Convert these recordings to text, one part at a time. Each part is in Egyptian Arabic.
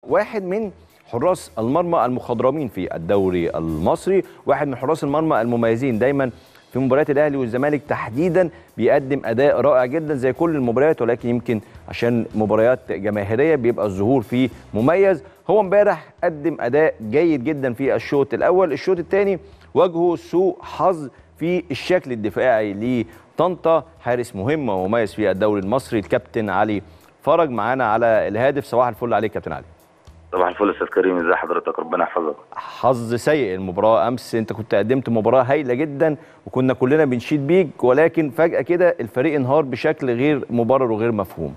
واحد من حراس المرمى المخضرمين في الدوري المصري واحد من حراس المرمى المميزين دايما في مباريات الاهلي والزمالك تحديدا بيقدم اداء رائع جدا زي كل المباريات ولكن يمكن عشان مباريات جماهيريه بيبقى الظهور فيه مميز هو امبارح قدم اداء جيد جدا في الشوط الاول الشوط الثاني واجهه سوء حظ في الشكل الدفاعي لطنطا حارس مهم ومميز في الدوري المصري الكابتن علي فرج معانا على الهاتف صباح الفل عليك كابتن علي صباح الفل يا استاذ كريم ازي حضرتك ربنا يحفظك حظ سيء المباراه امس انت كنت قدمت مباراه هايله جدا وكنا كلنا بنشيد بيك ولكن فجاه كده الفريق انهار بشكل غير مبرر وغير مفهوم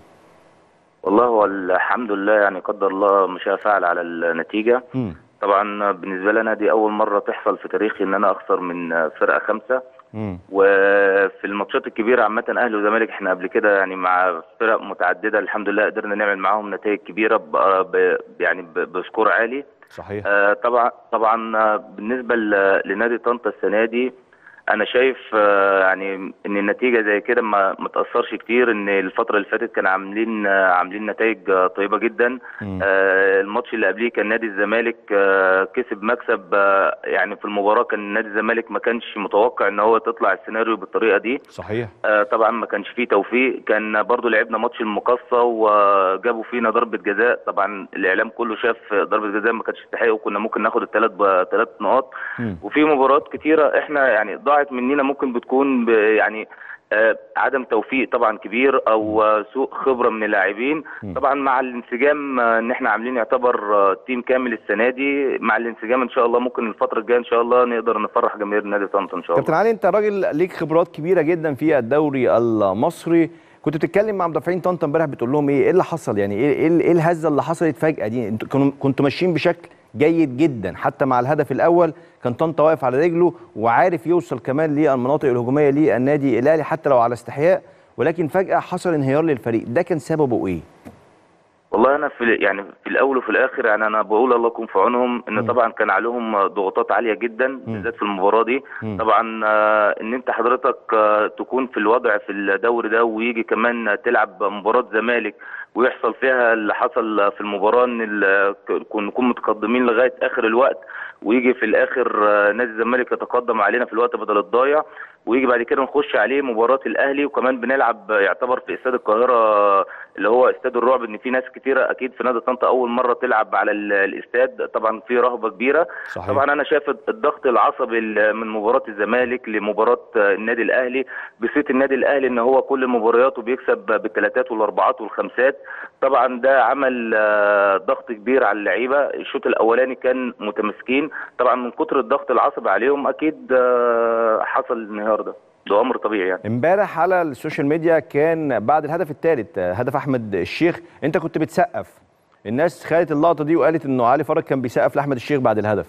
والله هو الحمد لله يعني قدر الله ما شاء فعل على النتيجه م. طبعا بالنسبه لنا دي اول مره تحصل في تاريخي ان انا اخسر من فرقه خمسه م. وفي الماتشات الكبيره عامه اهلي وزمالك احنا قبل كده يعني مع فرق متعدده الحمد لله قدرنا نعمل معاهم نتائج كبيره ب ب يعني ب بسكور عالي صحيح آه طبعا طبعا آه، بالنسبه ل- لنادي طنطا السنه دي انا شايف آه، يعني ان النتيجه زي كده ما ما تاثرش كتير ان الفتره اللي فاتت كانوا عاملين آه، عاملين نتائج آه، طيبه جدا مم. آه، الماتش اللي قبليه كان نادي الزمالك آه، كسب مكسب آه، يعني في المباراه كان نادي الزمالك ما كانش متوقع ان هو تطلع السيناريو بالطريقه دي صحيح آه، طبعا ما كانش فيه توفيق كان برضو لعبنا ماتش المقصه وجابوا فينا ضربه جزاء طبعا الاعلام كله شاف ضربه جزاء ما كانتش تستحق وكنا ممكن ناخد الثلاث ثلاث نقاط مم. وفي مباريات كتيره احنا يعني ضاعت مننا ممكن بتكون ب- يعني آه، عدم توفيق طبعا كبير او آه، سوء خبره من اللاعبين مم. طبعا مع الانسجام آه، ان احنا عاملين يعتبر آه، تيم كامل السنه دي مع الانسجام ان شاء الله ممكن الفتره الجايه ان شاء الله نقدر نفرح جماهير نادي طنطا ان شاء الله كابتن علي انت راجل ليك خبرات كبيره جدا في الدوري المصري كنت بتتكلم مع مدافعين طنطا امبارح بتقول لهم ايه ايه اللي حصل يعني ايه ايه ايه الهزه اللي حصلت فجاه دي انتوا كنتوا كنتوا ماشيين بشكل جيد جدا حتى مع الهدف الاول كان طنطا واقف على رجله وعارف يوصل كمان للمناطق الهجوميه للنادي الاهلي حتى لو على استحياء ولكن فجاه حصل انهيار للفريق ده كان سببه ايه والله انا في يعني في الاول وفي الاخر يعني انا بقول الله يكون في عونهم ان مم. طبعا كان عليهم ضغوطات عاليه جدا بالذات في المباراه دي مم. طبعا آه، ان انت حضرتك آه، تكون في الوضع في الدوري ده ويجي كمان تلعب مباراه زمالك ويحصل فيها اللي حصل في المباراه ان ال- كن- نكون متقدمين لغايه اخر الوقت ويجي في الاخر آه، نادي الزمالك يتقدم علينا في الوقت بدل الضايع ويجي بعد كده نخش عليه مباراه الاهلي وكمان بنلعب يعتبر في استاد القاهره اللي هو استاد الرعب ان في ناس كتيره اكيد في نادي طنطا اول مره تلعب على ال- الاستاد طبعا في رهبه كبيره صحيح طبعا انا شايف الضغط العصبي ال- من مباراه الزمالك لمباراه النادي الاهلي بصيت النادي الاهلي ان هو كل مبارياته بيكسب بالثلاثات والاربعات والخمسات طبعا ده عمل آه، ضغط كبير على اللعيبه الشوط الاولاني كان متماسكين طبعا من كتر الضغط العصبي عليهم اكيد آه، حصل الانهيار ده ده امر طبيعي يعني امبارح على السوشيال ميديا كان بعد الهدف الثالث هدف احمد الشيخ انت كنت بتسقف الناس خدت اللقطه دي وقالت انه علي فرج كان بيسقف لاحمد الشيخ بعد الهدف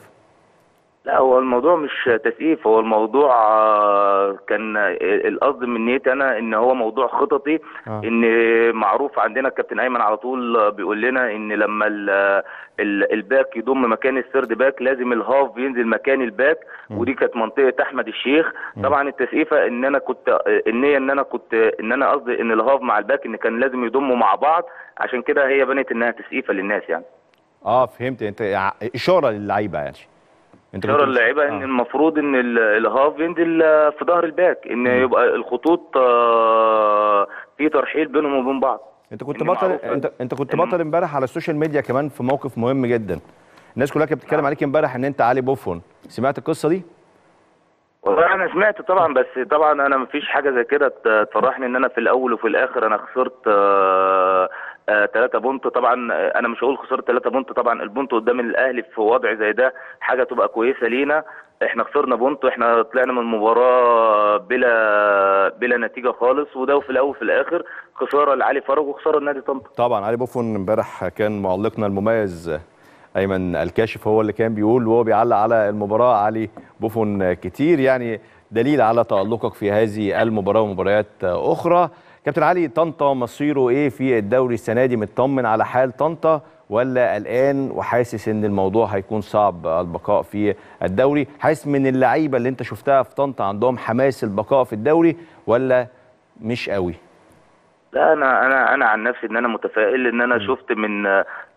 لا هو الموضوع مش تسقيف هو الموضوع آه، كان القصد من نيتي انا ان هو موضوع خططي آه. ان معروف عندنا الكابتن ايمن على طول بيقول لنا ان لما ال- ال- الباك يضم مكان السيرد باك لازم الهاف ينزل مكان الباك ودي كانت منطقه احمد الشيخ طبعا التسقيفه ان انا كنت النيه ان انا كنت ان انا قصدي ان الهاف مع الباك ان كان لازم يضموا مع بعض عشان كده هي بنت انها تسقيفه للناس يعني اه فهمت انت ع- اشاره للعيبه يعني انت اشاره كنت- اللعيبه ان آه. المفروض ان ال- الهاف ينزل آه، في ظهر الباك ان يبقى الخطوط آه، في ترحيل بينهم وبين بعض انت كنت إن بطل معروف- انت انت كنت إن- بطل امبارح على السوشيال ميديا كمان في موقف مهم جدا الناس كلها كانت بتتكلم عليك امبارح ان انت علي بوفون سمعت القصه دي والله انا سمعت طبعا بس طبعا انا مفيش حاجه زي كده ت- تفرحني ان انا في الاول وفي الاخر انا خسرت آه، آه، 3 بونت طبعا آه، انا مش هقول خسرت 3 بونت طبعا البونت قدام الاهلي في وضع زي ده حاجه تبقى كويسه لينا احنا خسرنا بونت واحنا طلعنا من المباراه بلا بلا نتيجه خالص وده في الاول وفي الاخر خساره لعلي فرج وخساره لنادي طنطا طبعا علي بوفون امبارح كان معلقنا المميز ايمن الكاشف هو اللي كان بيقول وهو بيعلق على المباراه علي بوفون كتير يعني دليل على تالقك في هذه المباراه ومباريات اخرى كابتن علي طنطا مصيره ايه في الدوري السنه دي مطمن على حال طنطا ولا قلقان وحاسس ان الموضوع هيكون صعب البقاء في الدوري حاسس من اللعيبه اللي انت شفتها في طنطا عندهم حماس البقاء في الدوري ولا مش قوي لا انا انا انا عن نفسي ان انا متفائل ان انا شفت من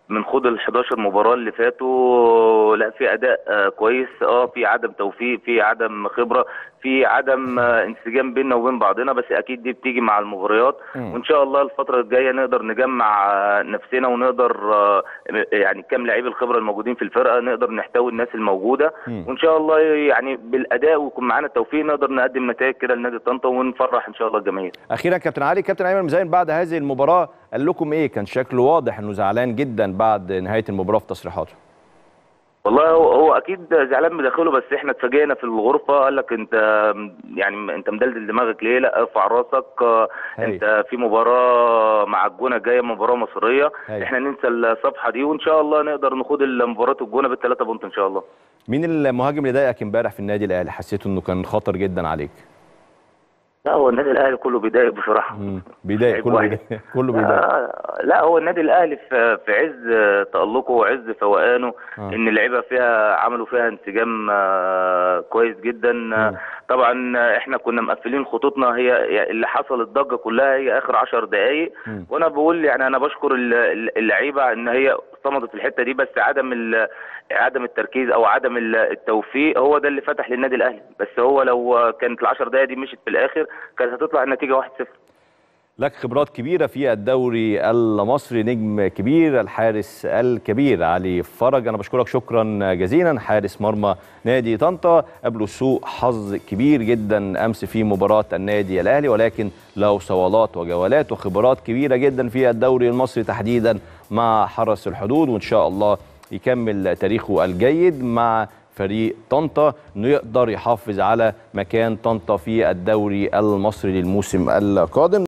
من خوض ال 11 مباراه اللي فاتوا لا في اداء آه، كويس اه في عدم توفيق في عدم خبره في عدم آه، انسجام بيننا وبين بعضنا بس اكيد دي بتيجي مع المباريات مم. وان شاء الله الفتره الجايه نقدر نجمع آه، نفسنا ونقدر آه، يعني كام لعيب الخبره الموجودين في الفرقه نقدر نحتوي الناس الموجوده مم. وان شاء الله يعني بالاداء ويكون معانا التوفيق نقدر نقدم نتائج كده لنادي طنطا ونفرح ان شاء الله الجماهير اخيرا كابتن علي كابتن ايمن مزين بعد هذه المباراه قال لكم ايه كان شكله واضح انه زعلان جدا بعد نهايه المباراه في تصريحاته والله هو, هو اكيد زعلان بداخله بس احنا اتفاجئنا في الغرفه قال لك انت يعني انت مدلدل دماغك ليه لا ارفع راسك آه، هي. انت في مباراه مع الجونه جايه مباراه مصريه هي. احنا ننسى الصفحه دي وان شاء الله نقدر نخوض مباراه الجونه بالثلاثه بونت ان شاء الله مين المهاجم اللي ضايقك امبارح في النادي الاهلي حسيته انه كان خطر جدا عليك لا هو النادي الاهلي كله بيضايق بصراحه مم. بيضايق لعيب كله واحد. بيضايق كله بيضايق آه، لا هو النادي الاهلي في في عز تالقه وعز فوقانه آه. ان اللعيبه فيها عملوا فيها انسجام آه، كويس جدا آه، طبعا احنا كنا مقفلين خطوطنا هي اللي حصل الضجه كلها هي اخر 10 دقائق مم. وانا بقول يعني انا بشكر ال- ال- اللعيبه ان هي صمدت في الحته دي بس عدم ال- عدم التركيز او عدم ال- التوفيق هو ده اللي فتح للنادي الاهلي بس هو لو كانت ال10 دقائق دي مشيت في الاخر كانت هتطلع النتيجه 1-0 لك خبرات كبيرة في الدوري المصري نجم كبير الحارس الكبير علي فرج أنا بشكرك شكرا جزيلا حارس مرمى نادي طنطا قبله سوء حظ كبير جدا أمس في مباراة النادي الأهلي ولكن له صوالات وجولات وخبرات كبيرة جدا في الدوري المصري تحديدا مع حرس الحدود وإن شاء الله يكمل تاريخه الجيد مع فريق طنطا انه يقدر يحافظ على مكان طنطا في الدوري المصري للموسم القادم